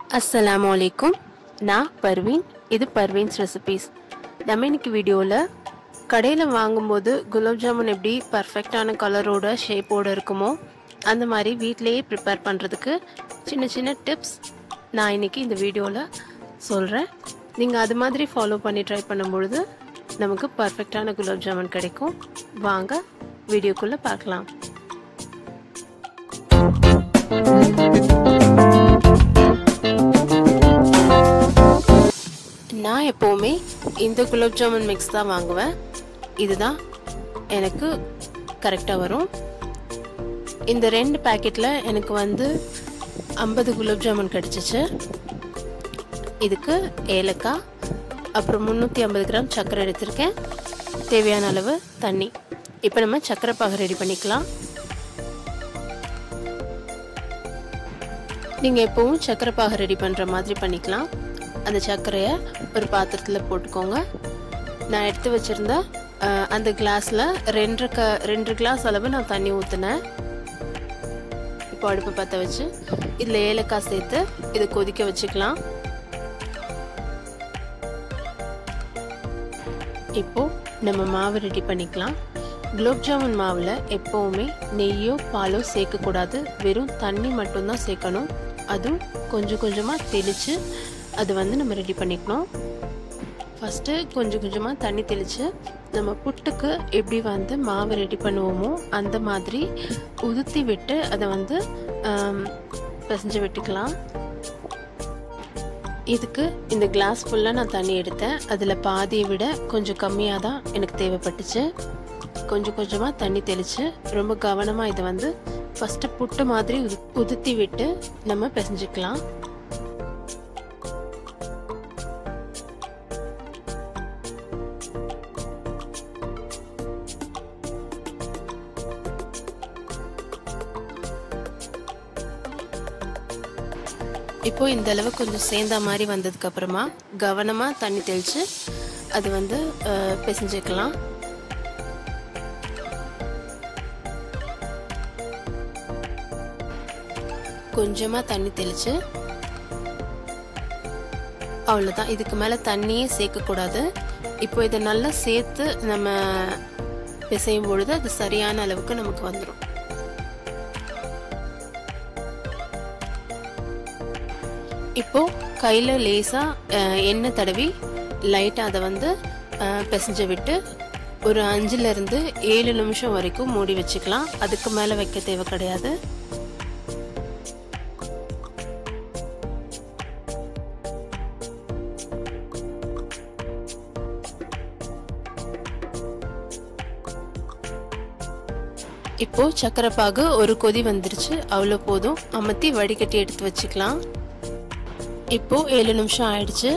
அஸ்ஸலாமு அலைக்கும் நான் பர்வீன் இது பர்வீன்ஸ் ரெசிபீஸ் நம்ம இன்னைக்கு வீடியோவில் கடையில் வாங்கும்போது குலாப் ஜாமுன் எப்படி பர்ஃபெக்டான கலரோட ஷேப்போட இருக்குமோ அந்த மாதிரி வீட்டிலேயே ப்ரிப்பேர் பண்ணுறதுக்கு சின்ன சின்ன டிப்ஸ் நான் இன்னைக்கு இந்த வீடியோவில் சொல்கிறேன் நீங்கள் அது மாதிரி ஃபாலோ பண்ணி ட்ரை பண்ணும்பொழுது நமக்கு பர்ஃபெக்டான குலாப் ஜாமுன் கிடைக்கும் வாங்க வீடியோக்குள்ளே பார்க்கலாம் நான் எப்போவுமே இந்த குலாப் ஜாமுன் மிக்ஸ் தான் வாங்குவேன் இதுதான் எனக்கு கரெக்டாக வரும் இந்த ரெண்டு பேக்கெட்டில் எனக்கு வந்து ஐம்பது குலாப் ஜாமுன் கிடச்சிச்சு இதுக்கு ஏலக்காய் அப்புறம் முந்நூற்றி ஐம்பது கிராம் சர்க்கரை எடுத்திருக்கேன் தேவையான அளவு தண்ணி இப்போ நம்ம சர்க்கரை பாகு ரெடி பண்ணிக்கலாம் நீங்கள் எப்போவும் சர்க்கரை பாகு ரெடி பண்ணுற மாதிரி பண்ணிக்கலாம் அந்த சர்க்கரையை ஒரு பாத்திரத்தில் போட்டுக்கோங்க நான் எடுத்து வச்சுருந்த அந்த கிளாஸில் ரெண்டு க ரெண்டு கிளாஸ் அளவு நான் தண்ணி ஊற்றினேன் இப்போ அடுப்பு பற்ற வச்சு இதில் ஏலக்காய் சேர்த்து இதை கொதிக்க வச்சுக்கலாம் இப்போ நம்ம மாவு ரெடி பண்ணிக்கலாம் குலோப் ஜாமுன் மாவில் எப்போவுமே நெய்யோ பாலோ சேர்க்கக்கூடாது வெறும் தண்ணி மட்டும்தான் சேர்க்கணும் அதுவும் கொஞ்சம் கொஞ்சமாக தெளித்து அது வந்து நம்ம ரெடி பண்ணிக்கணும் ஃபஸ்ட்டு கொஞ்சம் கொஞ்சமாக தண்ணி தெளித்து நம்ம புட்டுக்கு எப்படி வந்து மாவு ரெடி பண்ணுவோமோ அந்த மாதிரி உதுத்தி விட்டு அதை வந்து பிசைஞ்சு விட்டுக்கலாம் இதுக்கு இந்த கிளாஸ் ஃபுல்லாக நான் தண்ணி எடுத்தேன் அதில் பாதியை விட கொஞ்சம் கம்மியாக தான் எனக்கு தேவைப்பட்டுச்சு கொஞ்சம் கொஞ்சமாக தண்ணி தெளித்து ரொம்ப கவனமாக இதை வந்து ஃபஸ்ட்டு புட்டு மாதிரி உது உதுத்தி விட்டு நம்ம பிசைஞ்சிக்கலாம் இப்போ இந்த அளவு கொஞ்சம் சேர்ந்த மாதிரி வந்ததுக்கு அப்புறமா கவனமாக தண்ணி தெளித்து அது வந்து பிசைஞ்சிக்கலாம் கொஞ்சமாக தண்ணி தெளித்து அவ்வளோதான் இதுக்கு மேலே தண்ணியே சேர்க்கக்கூடாது இப்போ இதை நல்லா சேர்த்து நம்ம பிசையும் பொழுது அது சரியான அளவுக்கு நமக்கு வந்துடும் இப்போ கையில் லேசாக எண்ணெய் தடவி லைட்டாக அதை வந்து பிசைஞ்சு விட்டு ஒரு அஞ்சுலேருந்து ஏழு நிமிஷம் வரைக்கும் மூடி வச்சுக்கலாம் அதுக்கு மேலே வைக்க தேவை கிடையாது இப்போ சக்கரை பாகு ஒரு கொதி வந்துருச்சு அவ்வளோ போதும் அமர்த்தி வடிகட்டி எடுத்து வச்சுக்கலாம் இப்போ ஏழு நிமிஷம் ஆயிடுச்சு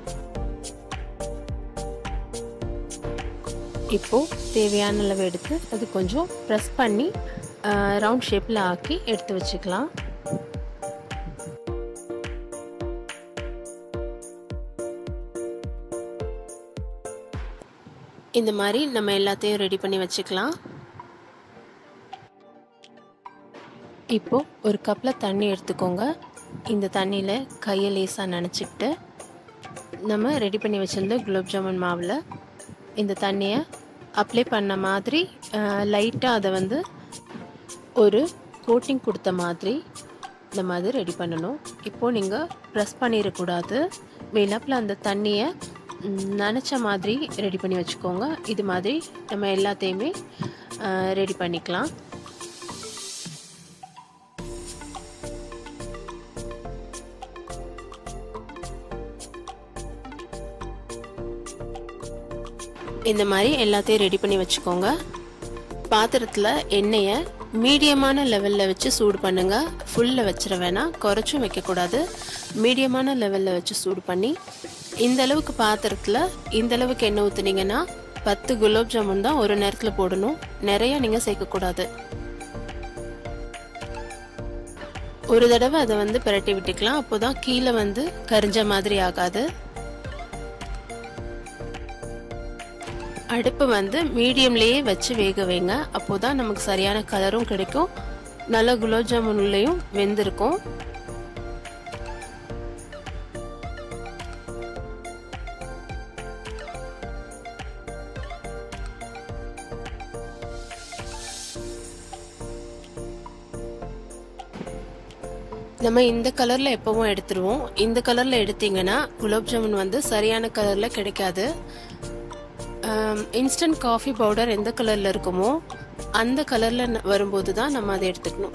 இப்போ தேவையான அளவு எடுத்து அது கொஞ்சம் ப்ரெஸ் பண்ணி ரவுண்ட் ஷேப்பில் ஆக்கி எடுத்து வச்சுக்கலாம் இந்த மாதிரி நம்ம எல்லாத்தையும் ரெடி பண்ணி வச்சுக்கலாம் இப்போ ஒரு கப்பில் தண்ணி எடுத்துக்கோங்க இந்த தண்ணியில் கையை லேசாக நினச்சிக்கிட்டு நம்ம ரெடி பண்ணி வச்சுருந்த குலோப் ஜாமுன் மாவில் இந்த தண்ணியை அப்ளை பண்ண மாதிரி லைட்டாக அதை வந்து ஒரு கோட்டிங் கொடுத்த மாதிரி இந்த மாதிரி ரெடி பண்ணணும் இப்போது நீங்கள் ப்ரெஸ் பண்ணிடக்கூடாது மேலாப்பில் அந்த தண்ணியை நினச்ச மாதிரி ரெடி பண்ணி வச்சுக்கோங்க இது மாதிரி நம்ம எல்லாத்தையுமே ரெடி பண்ணிக்கலாம் இந்த மாதிரி எல்லாத்தையும் ரெடி பண்ணி வச்சுக்கோங்க பாத்திரத்தில் எண்ணெயை மீடியமான லெவலில் வச்சு சூடு பண்ணுங்க ஃபுல்லில் வச்சிட வேணாம் குறைச்சும் வைக்கக்கூடாது மீடியமான லெவலில் வச்சு சூடு பண்ணி இந்த அளவுக்கு பாத்திரத்தில் இந்த அளவுக்கு எண்ணெய் ஊற்றுனீங்கன்னா பத்து குலோப் ஜாமுன் தான் ஒரு நேரத்தில் போடணும் நிறைய நீங்கள் சேர்க்கக்கூடாது ஒரு தடவை அதை வந்து பிரட்டி விட்டுக்கலாம் அப்போ தான் கீழே வந்து கரிஞ்ச மாதிரி ஆகாது அடுப்பு வந்து மீடியம்லேயே வச்சு வேக வைங்க அப்போ தான் நமக்கு சரியான கலரும் கிடைக்கும் நல்ல குலாப் ஜாமுன் உள்ளேயும் வெந்திருக்கும் நம்ம இந்த கலரில் எப்போவும் எடுத்துருவோம் இந்த கலரில் எடுத்தீங்கன்னா குலோப் ஜாமுன் வந்து சரியான கலரில் கிடைக்காது இன்ஸ்டன்ட் காஃபி பவுடர் எந்த கலரில் இருக்குமோ அந்த கலரில் வரும்போது தான் நம்ம அதை எடுத்துக்கணும்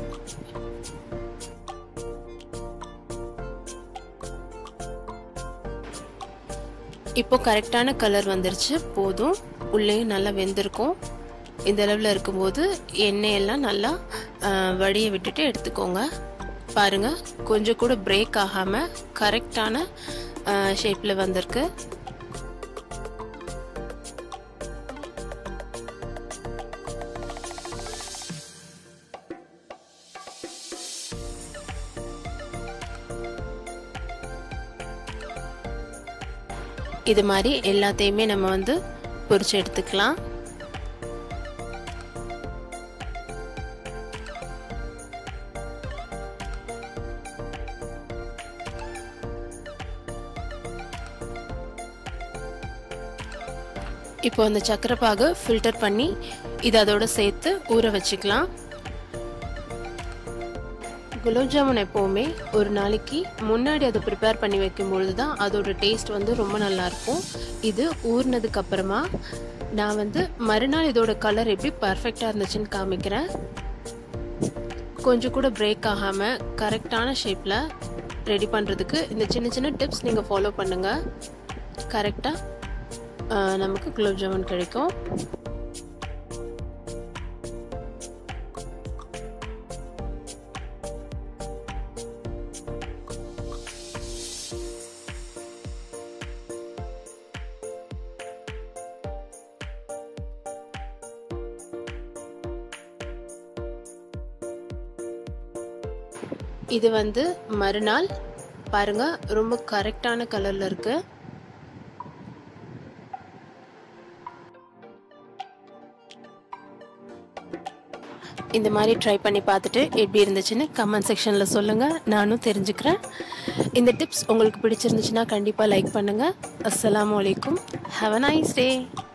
இப்போ கரெக்டான கலர் வந்துருச்சு போதும் உள்ளேயும் நல்லா வெந்திருக்கும் இந்த அளவில் இருக்கும்போது எண்ணெயெல்லாம் நல்லா வடியை விட்டுட்டு எடுத்துக்கோங்க பாருங்க கொஞ்சம் கூட பிரேக் ஆகாமல் கரெக்டான ஷேப்பில் வந்திருக்கு இது மாதிரி எல்லாத்தையுமே நம்ம வந்து பொரிச்சு எடுத்துக்கலாம் இப்போ அந்த சக்கரை பாகு ஃபில்டர் பண்ணி இது அதோட சேர்த்து ஊற வச்சுக்கலாம் குலோப் ஜாமுன் எப்போவுமே ஒரு நாளைக்கு முன்னாடி அதை ப்ரிப்பேர் பண்ணி வைக்கும்பொழுது தான் அதோட டேஸ்ட் வந்து ரொம்ப நல்லாயிருக்கும் இது ஊறினதுக்கு அப்புறமா நான் வந்து மறுநாள் இதோட கலர் எப்படி பர்ஃபெக்டாக இருந்துச்சுன்னு காமிக்கிறேன் கொஞ்சம் கூட பிரேக் ஆகாமல் கரெக்டான ஷேப்பில் ரெடி பண்ணுறதுக்கு இந்த சின்ன சின்ன டிப்ஸ் நீங்கள் ஃபாலோ பண்ணுங்கள் கரெக்டாக நமக்கு குலோப் ஜாமுன் கிடைக்கும் இது வந்து மறுநாள் பாருங்க ரொம்ப கரெக்டான கலர்ல இருக்கு இந்த மாதிரி ட்ரை பண்ணி பார்த்துட்டு எப்படி இருந்துச்சுன்னு கமெண்ட் செக்ஷனில் சொல்லுங்கள் நானும் தெரிஞ்சுக்கிறேன் இந்த டிப்ஸ் உங்களுக்கு பிடிச்சிருந்துச்சுன்னா கண்டிப்பாக லைக் பண்ணுங்கள் அஸ்லாம் வலைக்கும் ஹாவ் அ நைஸ் டே